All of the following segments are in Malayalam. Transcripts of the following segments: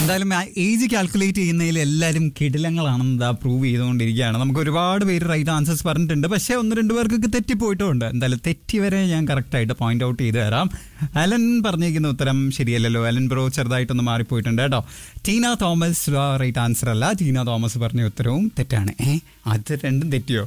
എന്തായാലും ഏജ് കാൽക്കുലേറ്റ് ചെയ്യുന്നതിൽ എല്ലാവരും കിടിലങ്ങളാണെന്ന് പ്രൂവ് ചെയ്തുകൊണ്ടിരിക്കുകയാണ് നമുക്ക് ഒരുപാട് പേര് റൈറ്റ് ആൻസേഴ്സ് പറഞ്ഞിട്ടുണ്ട് പക്ഷേ ഒന്ന് രണ്ട് പേർക്കൊക്കെ തെറ്റിപ്പോയിട്ടുണ്ട് എന്തായാലും തെറ്റി വരെ ഞാൻ കറക്റ്റായിട്ട് പോയിന്റ് ഔട്ട് ചെയ്ത് തരാം അലൻ പറഞ്ഞിരിക്കുന്ന ഉത്തരം ശരിയല്ലല്ലോ അലൻ ബ്രോ ചെറുതായിട്ടൊന്ന് മാറിപ്പോയിട്ടുണ്ട് കേട്ടോ ടീന തോമസ് റൈറ്റ് ആൻസർ അല്ല ടീന തോമസ് പറഞ്ഞ ഉത്തരവും തെറ്റാണ് ഏ അത് രണ്ടും തെറ്റിയോ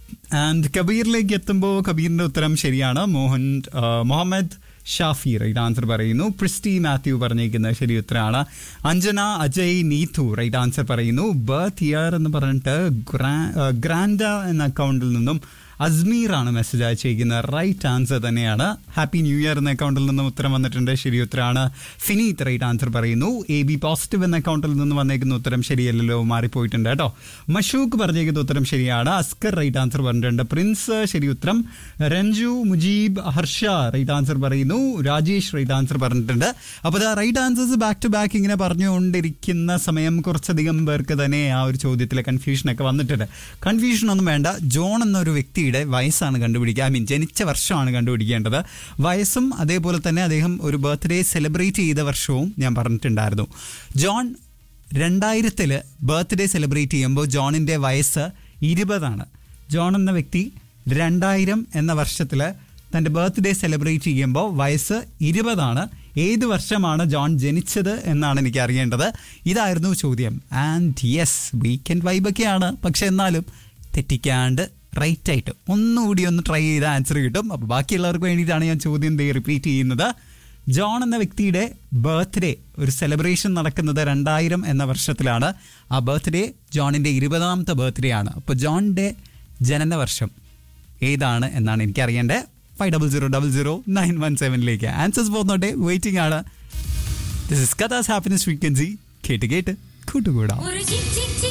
ആൻഡ് കബീറിലേക്ക് എത്തുമ്പോൾ കബീറിന്റെ ഉത്തരം ശരിയാണ് മോഹൻ ആ, മുഹമ്മദ് ഷാഫി റൈറ്റ് ആൻസർ പറയുന്നു പ്രിസ്റ്റി മാത്യു പറഞ്ഞിരിക്കുന്നത് ശരി ഉത്തരമാണ് അഞ്ജന അജയ് നീതു റൈറ്റ് ആൻസർ പറയുന്നു ബർത്ത് ഇയർ എന്ന് പറഞ്ഞിട്ട് ഗ്രാ- ആ, ഗ്രാൻഡ എന്ന അക്കൗണ്ടിൽ നിന്നും അസ്മീർ ആണ് മെസ്സേജ് അയച്ചിരിക്കുന്നത് റൈറ്റ് ആൻസർ തന്നെയാണ് ഹാപ്പി ന്യൂ ഇയർ എന്ന അക്കൗണ്ടിൽ നിന്നും ഉത്തരം വന്നിട്ടുണ്ട് ശരി ഉത്തരമാണ് ഫിനീത്ത് റൈറ്റ് ആൻസർ പറയുന്നു എ ബി പോസിറ്റീവ് എന്ന അക്കൗണ്ടിൽ നിന്ന് വന്നേക്കുന്ന ഉത്തരം ശരിയല്ലല്ലോ മാറിപ്പോയിട്ടുണ്ട് കേട്ടോ മഷൂക്ക് പറഞ്ഞേക്കുന്ന ഉത്തരം ശരിയാണ് അസ്കർ റൈറ്റ് ആൻസർ പറഞ്ഞിട്ടുണ്ട് പ്രിൻസ് ശരി ഉത്തരം രഞ്ജു മുജീബ് ഹർഷ റൈറ്റ് ആൻസർ പറയുന്നു രാജേഷ് റൈറ്റ് ആൻസർ പറഞ്ഞിട്ടുണ്ട് അപ്പോൾ ദാ right answers back to back ഇങ്ങനെ പറഞ്ഞുകൊണ്ടിരിക്കുന്ന സമയം കുറച്ചധികം പേർക്ക് തന്നെ ആ ഒരു ചോദ്യത്തിലെ കൺഫ്യൂഷനൊക്കെ വന്നിട്ടുണ്ട് കൺഫ്യൂഷൻ ഒന്നും വേണ്ട ജോൺ എന്നൊരു വ്യക്തിയുടെ വയസ്സാണ് കണ്ടുപിടിക്കുക ഐ മീൻ ജനിച്ച വർഷമാണ് കണ്ടുപിടിക്കേണ്ടത് വയസ്സും അതേപോലെ തന്നെ അദ്ദേഹം ഒരു ബർത്ത്ഡേ സെലിബ്രേറ്റ് ചെയ്ത വർഷവും ഞാൻ പറഞ്ഞിട്ടുണ്ടായിരുന്നു ജോൺ രണ്ടായിരത്തില് ബർത്ത്ഡേ സെലിബ്രേറ്റ് ചെയ്യുമ്പോൾ ജോണിൻ്റെ വയസ്സ് ഇരുപതാണ് ജോൺ എന്ന വ്യക്തി രണ്ടായിരം എന്ന വർഷത്തിൽ തൻ്റെ ബർത്ത്ഡേ സെലിബ്രേറ്റ് ചെയ്യുമ്പോൾ വയസ്സ് ഇരുപതാണ് ഏത് വർഷമാണ് ജോൺ ജനിച്ചത് എന്നാണ് എനിക്ക് അറിയേണ്ടത് ഇതായിരുന്നു ചോദ്യം ആൻഡ് യെസ് വീക്കെൻഡ് വൈബൊക്കെയാണ് പക്ഷെ എന്നാലും തെറ്റിക്കാണ്ട് റൈറ്റ് ആയിട്ട് ഒന്നുകൂടി ഒന്ന് ട്രൈ ചെയ്ത ആൻസർ കിട്ടും അപ്പോൾ ബാക്കിയുള്ളവർക്ക് വേണ്ടിയിട്ടാണ് ഞാൻ ചോദ്യം റിപ്പീറ്റ് ചെയ്യുന്നത് ജോൺ എന്ന വ്യക്തിയുടെ ബർത്ത്ഡേ ഒരു സെലിബ്രേഷൻ നടക്കുന്നത് രണ്ടായിരം എന്ന വർഷത്തിലാണ് ആ ബർത്ത്ഡേ ജോണിൻ്റെ ഇരുപതാമത്തെ ബർത്ത്ഡേ ആണ് അപ്പോൾ ജോണിൻ്റെ ജനന വർഷം ഏതാണ് എന്നാണ് എനിക്ക് അറിയേണ്ടത് five double zero double zero nine one സെവനിലേക്ക് ആൻസേഴ്സ് പോകുന്നോട്ടെ വെയിറ്റിംഗ് ആണ് this is Katha's happiness frequency കേട്ട് കേട്ട് കൂട്ടുകൂടാം ഒരു ചിരി